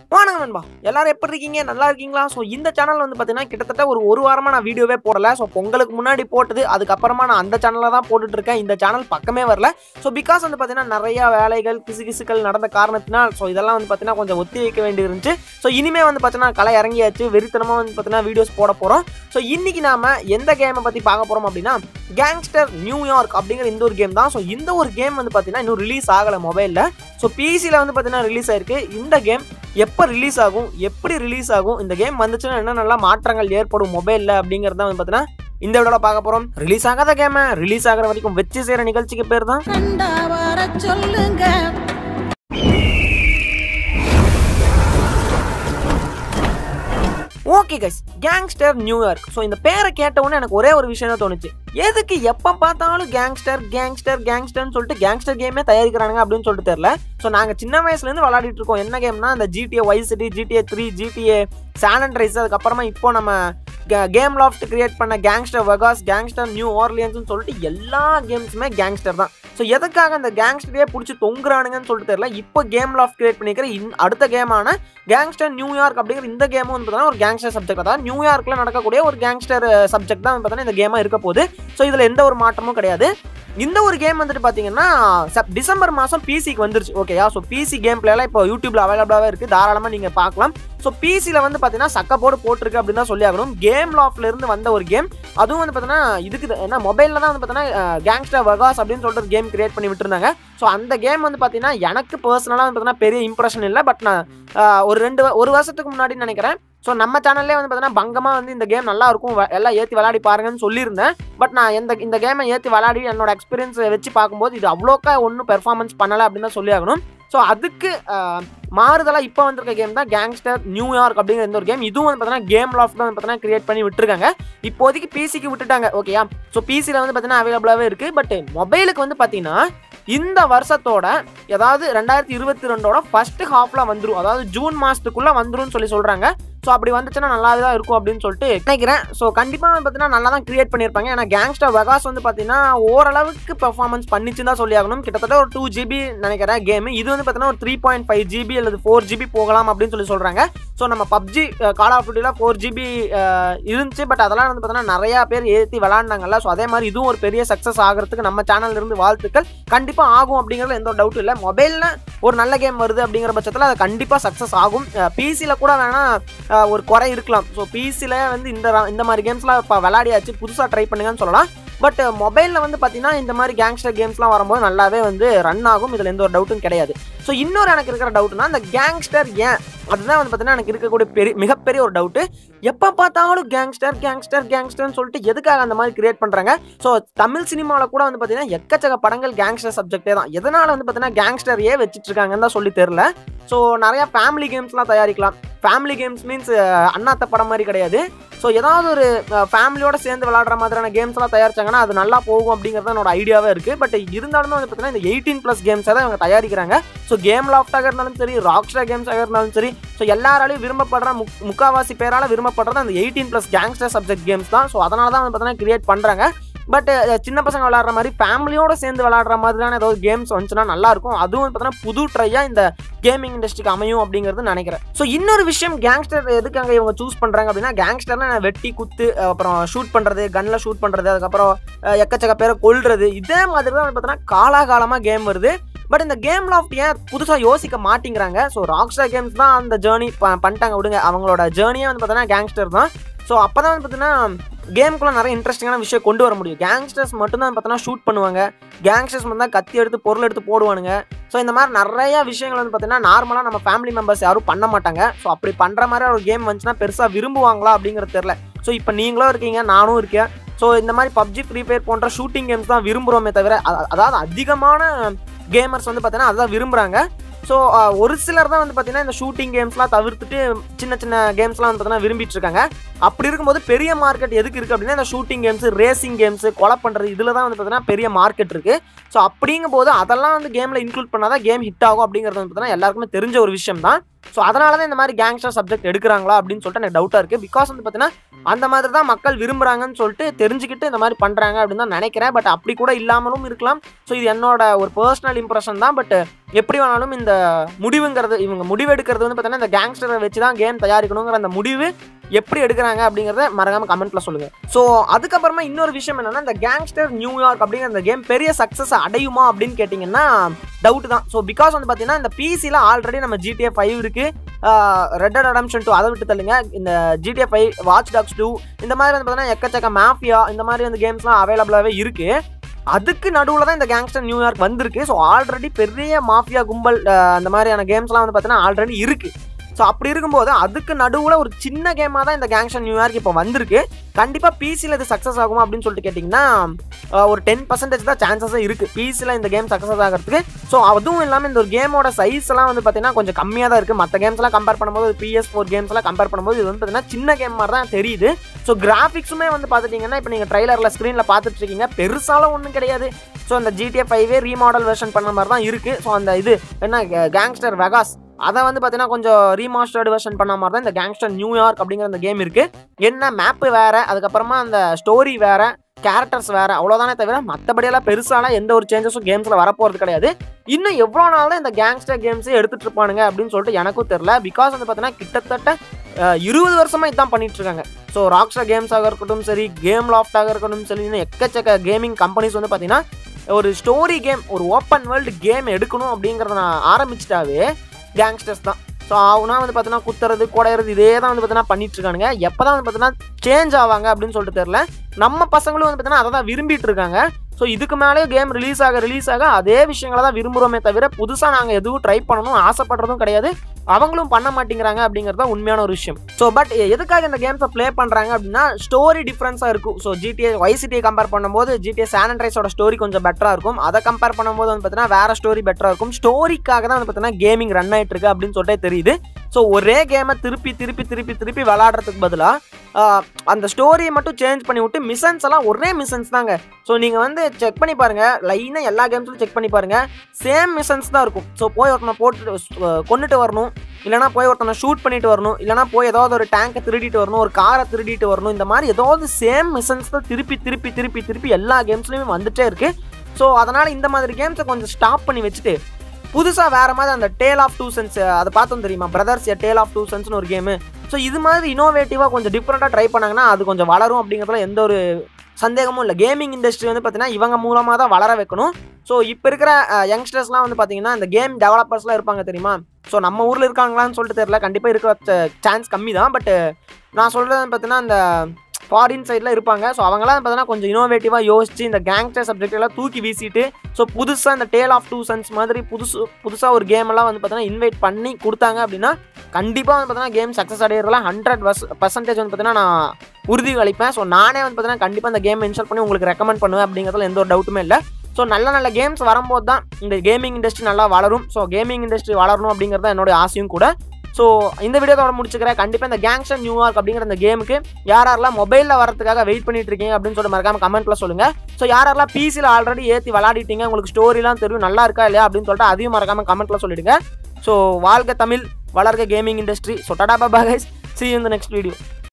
வாங்க நண்பா எல்லாரும் எப்படி இருக்கீங்க நல்லா இருக்கீங்களா ஸோ இந்த சேனல் வந்து பார்த்தீங்கன்னா கிட்டத்தட்ட ஒரு ஒரு வாரமாக நான் வீடியோவே போடல ஸோ பொங்கலுக்கு முன்னாடி போட்டது அதுக்கப்புறமா நான் அந்த சேனலில் தான் போட்டுட்டு இருக்கேன் இந்த சேனல் பக்கமே வரல ஸோ பிகாஸ் வந்து பார்த்தீங்கன்னா நிறைய வேலைகள் கிசு கிசுக்கள் நடந்த காரணத்தினால் ஸோ இதெல்லாம் வந்து பார்த்தீங்கன்னா கொஞ்சம் ஒத்தி வைக்க வேண்டி இருந்துச்சு ஸோ இனிமே வந்து பார்த்தீங்கன்னா களை இறங்கியாச்சு வெறித்தனமாக வந்து பார்த்தீங்கன்னா வீடியோஸ் போட போகிறோம் ஸோ இன்னைக்கு நாம எந்த கேமை பற்றி பார்க்க போகிறோம் அப்படின்னா கேங்ஸ்டர் நியூயார்க் அப்படிங்கிற இந்த ஒரு கேம் தான் ஸோ இந்த ஒரு கேம் வந்து பார்த்தீங்கன்னா இன்னும் ரிலீஸ் ஆகலை மொபைலில் ஸோ பிசியில் வந்து பார்த்தீங்கன்னா ரிலீஸ் ஆயிருக்கு இந்த கேம் எப்போ ரிலீஸ் ஆகும் எப்படி ரிலீஸ் ஆகும் இந்த கேம் வந்துச்சுன்னா என்ன நல்லா மாற்றங்கள் ஏற்படும் மொபைலில் அப்படிங்கிறத வந்து பார்த்தீங்கன்னா இந்த வீடியோவில் பார்க்க போகிறோம் ரிலீஸ் ஆகாத கேமை ரிலீஸ் ஆகிற வரைக்கும் வச்சு செய்கிற நிகழ்ச்சிக்கு பேர் தான் கண்டா வர சொல்லுங்க okay guys gangster New York so இந்த பேரை கேட்ட உடனே எனக்கு ஒரே ஒரு விஷயம் தான் தோணுச்சு எதுக்கு எப்போ பார்த்தாலும் கேங்ஸ்டர் கேங்ஸ்டர் கேங்ஸ்டர்னு சொல்லிட்டு கேங்ஸ்டர் கேமே தயாரிக்கிறாங்க அப்படின்னு சொல்லிட்டு தெரியல ஸோ நாங்கள் சின்ன வயசுலேருந்து விளையாடிட்டு இருக்கோம் என்ன கேம்னா அந்த ஜிடிஏ ஒய் சிட்டி ஜிடிஏ த்ரீ ஜிடிஏ சானன் ரைஸ் அதுக்கப்புறமா இப்போ நம்ம கேம் லாஃப்ட் கிரியேட் பண்ண கேங்ஸ்டர் வெகாஸ் கேங்ஸ்டர் நியூ ஆர்லியன்ஸ்னு சொல்லிட்டு எல்லா கேம்ஸுமே கேங்ஸ்டர் தான் ஸோ எதுக்காக அந்த கேங்ஸ்டரே பிடிச்சி தொங்குறானுங்கன்னு சொல்லிட்டு தெரியல இப்போ கேம் லாஃப்ட் கிரியேட் பண்ணிக்கிற இன் அடுத்த கேமான கேங்ஸ்டர் நியூயார்க் அப்படிங்கிற இந்த கேமும் வந்து பார்த்தீங்கன்னா ஒரு கேங்ஸ்டர் சப்ஜெக்ட் அதாவது நியூயார்க்கில் நடக்கக்கூடிய ஒரு கேங்ஸ்டர் சப்ஜெக்ட் தான் வந்து பார்த்தீங்கன்னா இந்த கேமாக இருக்க போகுது ஸோ இதில் எந்த ஒரு மாற்றமும் கிடையாது இந்த ஒரு கேம் வந்துட்டு பார்த்தீங்கன்னா செப் டிசம்பர் மாதம் பிசிக்கு வந்துருச்சு ஓகேயா ஸோ பிசி கேம் பிளேலாம் இப்போ யூடியூப்ல அவைலபிளாகவே இருக்குது தாராளமாக நீங்கள் பார்க்கலாம் ஸோ பிசியில் வந்து பார்த்தீங்கன்னா சக்கப்போடு போட்டிருக்கு அப்படின்னு தான் சொல்லி ஆகணும் கேம் லாஃப்ல இருந்து வந்த ஒரு கேம் அதுவும் வந்து பார்த்தீங்கன்னா இதுக்கு ஏன்னா மொபைலில் தான் வந்து பார்த்தீங்கன்னா கேங்ஸ்டர் வெகாஸ் அப்படின்னு சொல்லிட்டு ஒரு கேம் கிரியேட் பண்ணி விட்டுருந்தாங்க ஸோ அந்த கேம் வந்து பார்த்தீங்கன்னா எனக்கு பர்சனலாக வந்து பார்த்தீங்கன்னா பெரிய இம்ப்ரெஷன் இல்லை பட் நான் ஆஹ், ஒரு ரெண்டு வ- ஒரு வருஷத்துக்கு முன்னாடி நினைக்கிறேன் ஸோ நம்ம சேனல்லே வந்து பார்த்தீங்கன்னா பங்கமாக வந்து இந்த கேம் நல்லா இருக்கும் வ- எல்லாம் ஏற்றி விளையாடி பாருங்கன்னு சொல்லியிருந்தேன் பட் நான் எந்த இந்த கேமை ஏற்றி விளையாடி என்னோட எக்ஸ்பீரியன்ஸை வச்சு பார்க்கும்போது இது அவ்வளோக்கா ஒன்றும் பெர்ஃபார்மன்ஸ் பண்ணலை அப்படின்னு தான் சொல்லி ஆகணும் ஸோ அதுக்கு ஆஹ், மாறுதலாக இப்போ வந்திருக்க கேம் தான் கேங்ஸ்டர் நியூயார்க் அப்படிங்கிற இந்த ஒரு கேம் இதுவும் வந்து பார்த்தீங்கன்னா கேம் லாஃப்ட் வந்து பார்த்தீங்கன்னா கிரியேட் பண்ணி விட்டுருக்காங்க இப்போதைக்கு பிசிக்கு விட்டுட்டாங்க ஓகேயா ஸோ பிசியில் வந்து பார்த்தீங்கன்னா அவைலபிளாகவே இருக்குது பட் மொபைலுக்கு வந்து பார்த்தீங்கன்னா இந்த வருஷத்தோட ஏதாவது ரெண்டாயிரத்தி இருபத்தி ரெண்டோட ஃபர்ஸ்ட் ஹாஃப்ல வந்துரும் அதாவது ஜூன் மாசத்துக்குள்ள வந்துரும்னு சொல்லி சொல்றாங்க ஸோ அப்படி வந்துச்சுன்னா நல்லாவே தான் இருக்கும் அப்படின்னு சொல்லிட்டு நினைக்கிறேன் ஸோ கண்டிப்பாக பார்த்தீங்கன்னா நல்லா தான் கிரியேட் பண்ணியிருப்பாங்க ஏன்னா கேங்ஸ்டர் வெகாஸ் வந்து பார்த்தீங்கன்னா ஓரளவுக்கு பெர்ஃபார்மன்ஸ் பண்ணிச்சுன்னு தான் சொல்லி ஆகணும் கிட்டத்தட்ட ஒரு டூ ஜிபி நினைக்கிறேன் கேம் இது வந்து பார்த்தீங்கன்னா ஒரு த்ரீ பாயிண்ட் ஃபைவ் ஜிபி அல்லது ஃபோர் ஜிபி போகலாம் அப்படின்னு சொல்லி சொல்கிறாங்க ஸோ நம்ம பப்ஜி கால் ஆஃப் டியூட்டியில் ஃபோர் ஜிபி இருந்துச்சு பட் அதெல்லாம் வந்து பார்த்தீங்கன்னா நிறையா பேர் ஏற்றி விளாண்டாங்கல்ல ஸோ அதே மாதிரி இதுவும் ஒரு பெரிய சக்ஸஸ் ஆகிறதுக்கு நம்ம சேனல்ல இருந்து வாழ்த்துக்கள் கண்டிப்பாக ஆகும் அப்படிங்கிறதுல எந்த ஒரு டவுட்டும் இல்லை மொபைலில் ஒரு நல்ல கேம் வருது அப்படிங்கிற பட்சத்தில் அது கண்டிப்பாக சக்ஸஸ் ஆகும் பிசியில் கூட வேணால் ஒரு குறை இருக்கலாம் ஸோ பிசியில் வந்து இந்த ரா- இந்த மாதிரி கேம்ஸ்லாம் இப்போ விளையாடியாச்சு புதுசாக ட்ரை பண்ணுங்கன்னு சொல்லலாம் பட் மொபைலில் வந்து பார்த்தீங்கன்னா இந்த மாதிரி கேங்ஸ்டர் கேம்ஸ்லாம் வரும்போது நல்லாவே வந்து ரன் ஆகும் இதில் எந்த ஒரு டவுட்டும் கிடையாது ஸோ இன்னொரு எனக்கு இருக்கிற டவுட்னா இந்த கேங்ஸ்டர் ஏன் அதுதான் வந்து பார்த்தீங்கன்னா எனக்கு இருக்கக்கூடிய பெரிய மிகப்பெரிய ஒரு டவுட்டு எப்போ பார்த்தாலும் கேங்ஸ்டர் கேங்ஸ்டர் கேங்ஸ்டர்னு சொல்லிட்டு எதுக்காக அந்த மாதிரி கிரியேட் பண்ணுறாங்க ஸோ தமிழ் சினிமாவில் கூட வந்து பார்த்தீங்கன்னா எக்கச்சக்க படங்கள் கேங்ஸ்டர் சப்ஜெக்டே தான் எதனால் வந்து பார்த்தீங்கன்னா கேங்ஸ்டரையே வச்சுட்டு இருக்காங்கன்னு தான் சொல்லி தெரில ஸோ நிறையா ஃபேமிலி கேம்ஸ்லாம் தயாரிக்கலாம் ஃபேமிலி கேம்ஸ் மீன்ஸ் அண்ணாத்த படம் மாதிரி கிடையாது ஸோ ஏதாவது ஒரு ஃபேமிலியோட சேர்ந்து விளாடுற மாதிரியான கேம்ஸ்லாம் தயாரிச்சாங்கன்னா அது நல்லா போகும் அப்படிங்கிறது என்னோட ஐடியாவே இருக்குது பட் இருந்தாலும் வந்து பார்த்தீங்கன்னா இந்த எயிட்டீன் ப்ளஸ் கேம்ஸை தான் இவங்க தயாரிக்கிறாங்க ஸோ கேம் லாஃப்டாக இருந்தாலும் சரி ராக்ஸ்டார் கேம்ஸாக இருந்தாலும் சரி ஸோ எல்லாராலையும் விரும்பப்படுற முக் முக்காவாசி பேரால் விரும்பப்படுறது அந்த eighteen plus gangster subject games தான் ஸோ அதனால தான் வந்து பார்த்தீங்கன்னா கிரியேட் பண்ணுறாங்க பட் சின்ன பசங்க விளாட்ற மாதிரி ஃபேமிலியோட சேர்ந்து விளாட்ற மாதிரியான ஏதாவது கேம்ஸ் வந்துச்சுன்னா நல்லா இருக்கும் அதுவும் வந்து பார்த்தீங்கன்னா புது ட்ரையாக இந்த கேமிங் இண்டஸ்ட்ரிக்கு அமையும் அப்படிங்கிறது நினைக்கிறேன் ஸோ இன்னொரு விஷயம் கேங்ஸ்டர் எதுக்கு அங்கே இவங்க சூஸ் பண்ணுறாங்க அப்படின்னா கேங்ஸ்டர்னா வெட்டி குத்து அப்புறம் ஷூட் பண்ணுறது கன்னில் ஷூட் பண்ணுறது அதுக்கப்புறம் அஹ், எக்கச்சக்க பேரை கொல்றது இதே மாதிரி தான் வந்து பார்த்தீங்கன்னா காலாகாலமாக கேம் வருது பட் இந்த கேம் லாஃப்ட் ஏன் புதுசாக யோசிக்க மாட்டேங்கிறாங்க ஸோ ராக்ஸ்டார் கேம்ஸ் தான் அந்த ஜேர்னி பண்ணிட்டாங்க விடுங்க அவங்களோட ஜேர்னியே வந்து பார்த்தீங்கன்னா கேங்ஸ்டர் தான் ஸோ அப்போ தான் வந்து பார்த்தீங்கன்னா கேமுக்குள்ள நிறைய இன்ட்ரெஸ்டிங்கான விஷயம் கொண்டு வர முடியும் கேங்ஸ்டர்ஸ் மட்டும் தான் பார்த்தீங்கன்னா ஷூட் பண்ணுவாங்க கேங்ஸ்டர்ஸ் மட்டும் தான் கத்தி எடுத்து பொருள் எடுத்து போடுவானுங்க ஸோ இந்த மாதிரி நிறைய விஷயங்கள் வந்து பார்த்தீங்கன்னா நார்மலாக நம்ம ஃபேமிலி மெம்பர்ஸ் யாரும் பண்ண மாட்டாங்க ஸோ அப்படி பண்ணுற மாதிரி ஒரு கேம் வந்துச்சுன்னா பெருசாக விரும்புவாங்களா அப்படிங்கிறது தெரில ஸோ இப்போ நீங்களும் இருக்கீங்க நானும் இருக்கேன் ஸோ இந்த மாதிரி பப்ஜி ஃப்ரீ ஃபயர் போன்ற ஷூட்டிங் கேம்ஸ் தான் விரும்புகிறோமே தவிர அ- அதாவது அதிகமான கேமர்ஸ் வந்து பார்த்தீங்கன்னா அதுதான் விரும்புகிறாங்க ஸோ ஒரு சிலர் தான் வந்து பார்த்தீங்கன்னா இந்த ஷூட்டிங் கேம்ஸ்லாம் தவிர்த்துட்டு சின்ன சின்ன கேம்ஸ்லாம் வந்து பார்த்தீங்கன்னா விரும்பிட்டு இருக்காங்க அப்படி இருக்கும்போது பெரிய மார்க்கெட் எதுக்கு இருக்குது அப்படின்னா இந்த ஷூட்டிங் கேம்ஸ் ரேசிங் கேம்ஸ் கொலை பண்ணுறது இதில் தான் வந்து பார்த்தீங்கன்னா பெரிய மார்க்கெட் இருக்குது ஸோ அப்படிங்கும்போது அதெல்லாம் வந்து கேமில் இன்க்ளூட் பண்ணாதான் கேம் ஹிட் ஆகும் அப்படிங்கிறது வந்து பார்த்தீங்கன்னா எல்லாருக்குமே தெரிஞ்ச ஒரு விஷயம் தான் ஸோ அதனால தான் இந்த மாதிரி கேங்ஸ்டர் சப்ஜெக்ட் எடுக்கிறாங்களா அப்படின்னு சொல்லிட்டு எனக்கு டவுட்டாக இருக்குது பிகாஸ் வந்து பார்த்தீங்கன்னா அந்த மாதிரி தான் மக்கள் விரும்புகிறாங்கன்னு சொல்லிட்டு தெரிஞ்சுக்கிட்டு இந்த மாதிரி பண்ணுறாங்க அப்படின்னு தான் நினைக்கிறேன் பட் அப்படி கூட இல்லாமலும் இருக்கலாம் ஸோ இது என்னோட ஒரு பர்சனல் இம்ப்ரெஷன் தான் பட் எப்படி வேணாலும் இந்த முடிவுங்கிறது இவங்க முடிவு எடுக்கிறது வந்து பார்த்தீங்கன்னா இந்த கேங்ஸ்டரை வச்சு தான் கேம் தயாரிக்கணுங்கிற அந்த முடிவு எப்படி எடுக்கிறாங்க அப்படிங்கிறத மறக்காம கமெண்ட்ல சொல்லுங்க ஸோ அதுக்கப்புறமா இன்னொரு விஷயம் என்னன்னா இந்த கேங்ஸ்டர் நியூயார்க் அப்படிங்கிற அந்த கேம் பெரிய சக்ஸஸ் அடையுமா அப்படின்னு கேட்டிங்கன்னா டவுட் தான் ஸோ பிகாஸ் வந்து பார்த்தீங்கன்னா இந்த பிசியில் ஆல்ரெடி நம்ம ஜிடிஏ ஃபைவ் இருக்கு ரெட் அட் அடம்ஷன் டூ அதை விட்டு தள்ளுங்க இந்த GTA five Watch Dogs two இந்த மாதிரி வந்து பார்த்தீங்கன்னா எக்கச்சக்க மாஃபியா இந்த மாதிரி வந்து கேம்ஸ்லாம் அவைலபிளாகவே இருக்கு அதுக்கு நடுவில் தான் இந்த கேங்ஸ்டர் நியூயார்க் வந்திருக்கு ஸோ ஆல்ரெடி பெரிய மாஃபியா கும்பல் அஹ், அந்த மாதிரியான கேம்ஸ்லாம் வந்து பார்த்தீங்கன்னா ஆல்ரெடி இருக்கு ஸோ அப்படி இருக்கும்போது அதுக்கு நடுவில் ஒரு சின்ன கேமாக தான் இந்த கேங்ஸ்டர் நியூயார்க் இப்போ வந்திருக்கு கண்டிப்பாக பிசியில் இது சக்ஸஸ் ஆகுமா அப்படின்னு சொல்லிட்டு கேட்டிங்கன்னா அஹ், ஒரு டென் பர்சன்டேஜ் தான் சான்சஸே இருக்குது பிசியில் இந்த கேம் சக்ஸஸ் ஆகிறதுக்கு ஸோ அதுவும் இல்லாமல் இந்த ஒரு கேமோட சைஸ் எல்லாம் வந்து பார்த்தீங்கன்னா கொஞ்சம் கம்மியாக தான் இருக்குது மற்ற கேம்ஸ்லாம் கம்பேர் பண்ணும்போது பிஎஸ் ஃபோர் கேம்ஸ் எல்லாம் கம்பேர் பண்ணும்போது இது வந்து பார்த்தீங்கன்னா சின்ன கேம் மாதிரி தான் தெரியுது ஸோ கிராஃபிக்ஸுமே வந்து பார்த்துட்டிங்கன்னா இப்போ நீங்கள் ட்ரைலரில் ஸ்க்ரீனில் பார்த்துட்டு இருக்கீங்க பெருசாலாம் ஒன்றும் கிடையாது ஸோ அந்த ஜிடிஏ ஃபைவே ரீமாடல் வெர்ஷன் பண்ண மாதிரி தான் இருக்குது ஸோ அந்த இது என்ன கேங்ஸ்டர் வெகாஸ் அதை வந்து பார்த்தீங்கன்னா கொஞ்சம் ரீமாஸ்டர்டு வெர்ஷன் பண்ண மாதிரி தான் இந்த கேங்ஸ்டர் நியூயார்க் அப்படிங்கிற அந்த கேம் இருக்குது என்ன மேப்பு வேறு அதுக்கப்புறமா அந்த ஸ்டோரி வேறு கேரக்டர்ஸ் வேறு அவ்வளோதானே தவிர மற்றபடியெல்லாம் பெருசாலாம் எந்த ஒரு சேஞ்சஸும் கேம்ஸில் வரப்போகிறது கிடையாது இன்னும் எவ்வளோ நாள் தான் இந்த கேங்ஸ்டர் கேம்ஸே எடுத்துகிட்டு இருப்பானுங்க அப்படின்னு சொல்லிட்டு எனக்கும் தெரில பிகாஸ் வந்து பார்த்தீங்கன்னா கிட்டத்தட்ட அஹ், இருபது வருஷமா இதான் பண்ணிட்டு இருக்காங்க ஸோ ராக்ஸ்டார் கேம்ஸாக இருக்கட்டும் சரி கேம் லாஃப்டாக இருக்கட்டும் சரி இன்னும் எக்கச்சக்க கேமிங் கம்பெனிஸ் வந்து பார்த்தீங்கன்னா ஒரு ஸ்டோரி கேம் ஒரு ஓப்பன் வேர்ல்டு கேம் எடுக்கணும் அப்படிங்கிறத நான் ஆரம்பிச்சிட்டாவே கேங்ஸ்டர்ஸ் தான் ஸோ அவனா வந்து பார்த்தீங்கன்னா குத்துறது குடையிறது இதே தான் வந்து பார்த்தீங்கன்னா பண்ணிட்டு இருக்கானுங்க எப்போ தான் வந்து பார்த்தீங்கன்னா சேஞ்ச் ஆவாங்க அப்படின்னு சொல்லிட்டு தெரில நம்ம பசங்களும் வந்து பார்த்தீங்கன்னா அதை தான் விரும்பிட்டு இருக்காங்க ஸோ இதுக்கு மேலே கேம் ரிலீஸ் ஆக ரிலீஸ் ஆக அதே விஷயங்களை தான் விரும்புகிறோமே தவிர புதுசாக நாங்கள் எதுவும் ட்ரை பண்ணணும் ஆசைப்படுறதும் கிடையாது அவங்களும் பண்ண மாட்டேங்கிறாங்க அப்படிங்கிறது தான் உண்மையான ஒரு விஷயம் ஸோ பட் எதுக்காக இந்த கேம்ஸை ப்ளே பண்ணுறாங்க அப்படின்னா ஸ்டோரி டிஃப்ரென்ஸாக இருக்கும் ஸோ ஜிடிஏ வைசிடியை கம்பேர் பண்ணும்போது ஜிடிஏ சானண்ட்ரைஸோட ஸ்டோரி கொஞ்சம் பெட்டராக இருக்கும் அதை கம்பேர் பண்ணும்போது வந்து பார்த்தீங்கன்னா வேற ஸ்டோரி பெட்டராக இருக்கும் ஸ்டோரிக்காக தான் வந்து பார்த்தீங்கன்னா கேமிங் ரன் ஆயிட்டு இருக்கு அப்படின்னு சொல்லிட்டு தெரியுது ஸோ ஒரே கேமை திருப்பி திருப்பி திருப்பி திருப்பி விளாடுறதுக்கு பதிலாக அந்த ஸ்டோரியை மட்டும் சேஞ்ச் பண்ணி விட்டு மிஷன்ஸ் எல்லாம் ஒரே மிஷன்ஸ் தாங்க ஸோ நீங்கள் வந்து செக் பண்ணி பாருங்க லைனாக எல்லா கேம்ஸ்லையும் செக் பண்ணி பாருங்க சேம் மிஷன்ஸ் தான் இருக்கும் ஸோ போய் ஒருத்தனை போட்டு அஹ், கொன்னுட்டு வரணும் இல்லைனா போய் ஒருத்தனை ஷூட் பண்ணிட்டு வரணும் இல்லைனா போய் ஏதாவது ஒரு டேங்கை திருடிட்டு வரணும் ஒரு காரை திருடிட்டு வரணும் இந்த மாதிரி ஏதாவது சேம் மிஷன்ஸ் தான் திருப்பி திருப்பி திருப்பி திருப்பி எல்லா கேம்ஸ்லையுமே வந்துட்டே இருக்கு ஸோ அதனால் இந்த மாதிரி கேம்ஸை கொஞ்சம் ஸ்டாப் பண்ணி வச்சுட்டு புதுசாக வேற மாதிரி அந்த டேல் ஆஃப் டூ சென்ஸ் அதை பார்த்தோம் தெரியுமா பிரதர்ஸ் டேல் ஆஃப் டூ சென்ஸ்னு ஒரு கேமு ஸோ இது மாதிரி இனோவேட்டிவாக கொஞ்சம் டிஃப்ரெண்ட்டாக ட்ரை பண்ணாங்கன்னா அது கொஞ்சம் வளரும் அப்படிங்கிறதுல எந்த ஒரு சந்தேகமும் இல்லை கேமிங் இண்டஸ்ட்ரி வந்து பார்த்தீங்கன்னா இவங்க மூலமாக தான் வளர வைக்கணும் ஸோ இப்போ இருக்கிற யங்ஸ்டர்ஸ்லாம் வந்து பார்த்தீங்கன்னா இந்த கேம் டெவலப்பர்ஸ்லாம் இருப்பாங்க தெரியுமா ஸோ நம்ம ஊரில் இருக்காங்களான்னு சொல்லிட்டு தெரியல கண்டிப்பாக இருக்க சான்ஸ் கம்மி தான் பட் நான் சொல்கிறது பார்த்தீங்கன்னா இந்த ஃபாரின் சைடில் இருப்பாங்க ஸோ அவங்களாம் பார்த்தீங்கன்னா கொஞ்சம் இனோவேட்டிவாக யோசிச்சு இந்த கேங்ஸ்டர் சப்ஜெக்ட் எல்லாம் தூக்கி வீசிட்டு ஸோ புதுசாக இந்த டேல் ஆஃப் டூ சன்ஸ் மாதிரி புதுசு புதுசாக ஒரு கேம் எல்லாம் வந்து பார்த்தீங்கன்னா இன்வைட் பண்ணி கொடுத்தாங்க அப்படின்னா கண்டிப்பாக வந்து பார்த்தீங்கன்னா கேம் சக்ஸஸ் அடையிறதுல ஹண்ட்ரட் பர்சன்டேஜ் வந்து பார்த்தீங்கன்னா நான் உறுதி அளிப்பேன் ஸோ நானே வந்து பார்த்தீங்கன்னா கண்டிப்பாக இந்த கேம் இன்ஸ்டால் பண்ணி உங்களுக்கு ரெக்கமெண்ட் பண்ணுவேன் அப்படிங்கிறதுல எந்த ஒரு டவுட்டுமே இல்லை ஸோ நல்ல நல்ல கேம்ஸ் வரும்போது தான் இந்த கேமிங் இண்டஸ்ட்ரி நல்லா வளரும் ஸோ கேமிங் இண்டஸ்ட்ரி வளரணும் அப்படிங்கிறது தான் என்னோட ஆசையும் கூட ஸோ இந்த வீடியோவோட முடிச்சுக்கிறேன் கண்டிப்பாக இந்த கேங்ஸ்டர் நியூயார்க் அப்படிங்கிற இந்த கேமுக்கு யார் யாரெல்லாம் மொபைலில் வரதுக்காக வெயிட் பண்ணிட்டு இருக்கீங்க அப்படின்னு சொல்லிட்டு மறக்காம கமெண்ட்ல சொல்லுங்க ஸோ யார் யாரெல்லாம் பிசியில் ஆல்ரெடி ஏற்றி விளாடிட்டீங்க உங்களுக்கு ஸ்டோரிலாம் தெரியும் நல்லா இருக்கா இல்லையா அப்படின்னு சொல்லிட்டு அதையும் மறக்காம கமெண்ட்ல சொல்லிடுங்க ஸோ வாழ்க தமிழ் வளர்க கேமிங் இண்டஸ்ட்ரி ஸோ டடா பாபா கைஸ் சி இந்த நெக்ஸ்ட் வீடியோ